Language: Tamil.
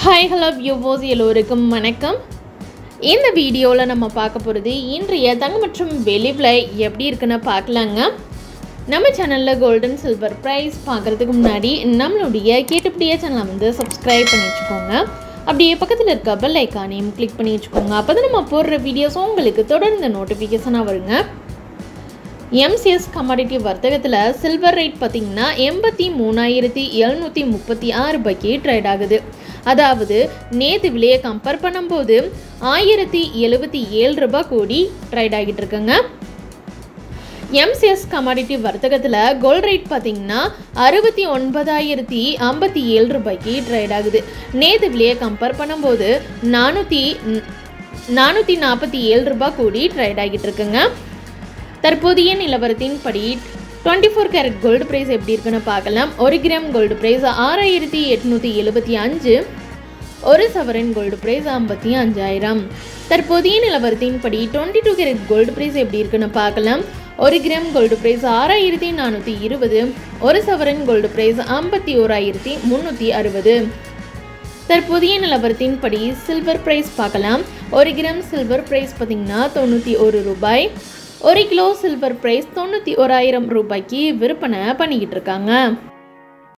ஹாய் ஹலோ வியூவோஸ் எல்லோருக்கும் வணக்கம் இந்த வீடியோவில் நம்ம பார்க்க போகிறது இன்றைய தங்கம் மற்றும் வெளி விலை எப்படி இருக்குன்னு பார்க்கலாங்க நம்ம சேனலில் கோல்டன் சில்வர் ப்ரைஸ் பார்க்குறதுக்கு முன்னாடி நம்மளுடைய கேட்டுப்படியே சேனலை வந்து சப்ஸ்கிரைப் பண்ணி வச்சுக்கோங்க அப்படியே பக்கத்தில் இருக்க பெல் ஐக்கானையும் கிளிக் பண்ணி வச்சுக்கோங்க அப்போ தான் நம்ம போடுற வீடியோஸ் உங்களுக்கு தொடர்ந்து நோட்டிஃபிகேஷனாக வருங்க எம்சிஎஸ் கமாடிட்டி வர்த்தகத்தில் சில்வர் ரேட் பார்த்தீங்கன்னா எண்பத்தி மூணாயிரத்தி எழுநூற்றி முப்பத்தி ஆறு ரூபாய்க்கு ட்ரேட் ஆகுது அதாவது நேற்று விலையை கம்பேர் பண்ணும்போது ஆயிரத்தி எழுபத்தி ஏழு ரூபாய் கூடி ட்ரேட் ஆகிட்டு இருக்குங்க எம்சிஎஸ் கமாடிட்டி வர்த்தகத்தில் கோல்ட் ரேட் பார்த்தீங்கன்னா அறுபத்தி ஒன்பதாயிரத்தி ஐம்பத்தி ஏழு ரூபாய்க்கு ட்ரேட் ஆகுது நேற்று விலையை கம்பேர் பண்ணும்போது நானூற்றி நானூற்றி நாற்பத்தி ஏழு ரூபாய் கூடி ட்ரேட் ஆகிட்டு இருக்குங்க தற்போதைய நிலவரத்தின்படி twenty four carat gold price எப்படி இருக்குன்னு பார்க்கலாம் ஒரு கிராம் கோல்டு ப்ரைஸ் ஆறாயிரத்தி எட்நூற்றி எழுபத்தி அஞ்சு ஒரு சவரன் கோல்டு ப்ரைஸ் ஐம்பத்தி அஞ்சாயிரம் தற்போதைய நிலவரத்தின்படி twenty two carat gold price எப்படி இருக்குன்னு பார்க்கலாம் ஒரு கிராம் கோல்டு ப்ரைஸ் ஆறாயிரத்தி நானூற்றி இருபது ஒரு சவரன் கோல்டு ப்ரைஸ் ஐம்பத்தி ஓராயிரத்தி முந்நூற்றி அறுபது தற்போதைய நிலவரத்தின்படி சில்வர் ப்ரைஸ் பார்க்கலாம் ஒரு கிராம் சில்வர் ப்ரைஸ் பார்த்திங்கன்னா தொண்ணூற்றி ஒரு ரூபாய் ஒரு கிலோ சில்வர் ப்ரைஸ் தொண்ணூற்றி ஓராயிரம் ரூபாய்க்கு விற்பனை பண்ணிக்கிட்டு இருக்காங்க